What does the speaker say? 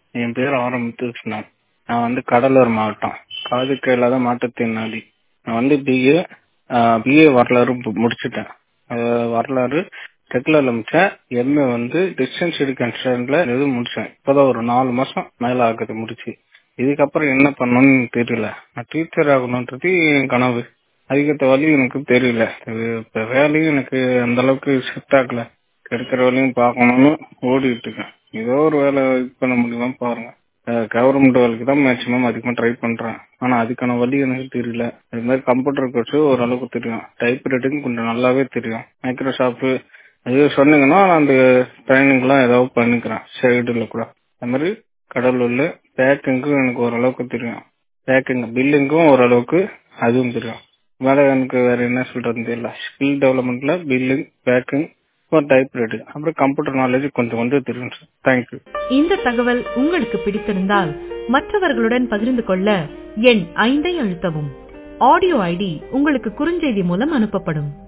என் பேர் ஆர் முத்துகிருஷ்ணன் நான் வந்து கடலூர் மாவட்டம் காது கேளாத மாற்றுத்திறனாளி நான் வந்து பிஏ பிஏ வரலாறு மு- முடிச்சிட்டேன் அஹ் வரலாறு ரெகுலர்ல முடிச்சேன் எம்ஏ வந்து டிஸ்டன்ஸ் எஜுகேஷன்ல இது முடிச்சேன் இப்போதான் ஒரு நாலு மாசம் மேல ஆகுது முடிச்சு இதுக்கப்புறம் என்ன பண்ணணும்னு எனக்கு தெரியல நான் டீச்சர் ஆகணுன்றது என் கனவு அதுக்கேற்ற வழி எனக்கு தெரியல இது இப்ப வேலையும் எனக்கு அந்த அளவுக்கு செட் ஆகல கிடைக்கிற வேலையும் பார்க்கணும்னு ஓடிட்டு இருக்கேன் ஏதோ ஒரு வேலை இது பண்ண முடியுமா பாருங்க கவர்மெண்ட் வேலைக்கு தான் மேக்ஸிமம் அதிகமாக ட்ரை பண்றேன் ஆனா அதுக்கான வழி எனக்கு தெரியல அது மாதிரி கம்ப்யூட்டர் கோர்ஸ் ஓரளவுக்கு தெரியும் டைப் ரைட்டிங் கொஞ்சம் நல்லாவே தெரியும் மைக்ரோசாஃப்ட் அது சொன்னீங்கன்னா நான் அந்த ட்ரைனிங்லாம் ஏதாவது பண்ணிக்கிறேன் சைடுல கூட அது மாதிரி கடலூர்ல பேக்கிங்கும் எனக்கு ஓரளவுக்கு தெரியும் பேக்கிங் பில்லிங்கும் ஓரளவுக்கு அதுவும் தெரியும் மேல எனக்கு வேற என்ன சொல்றதுன்னு தெரியல ஸ்கில் டெவலப்மெண்ட்ல பில்லிங் பேக்கிங் டைப் ரைட்டிங் அப்புறம் கம்ப்யூட்டர் நாலேஜ் கொஞ்சம் கொஞ்சம் தெரியும் சார் தேங்க்யூ இந்த தகவல் உங்களுக்கு பிடித்திருந்தால் மற்றவர்களுடன் பகிர்ந்து கொள்ள எண் ஐந்தை அழுத்தவும் ஆடியோ ஐடி உங்களுக்கு குறுஞ்செய்தி மூலம் அனுப்பப்படும்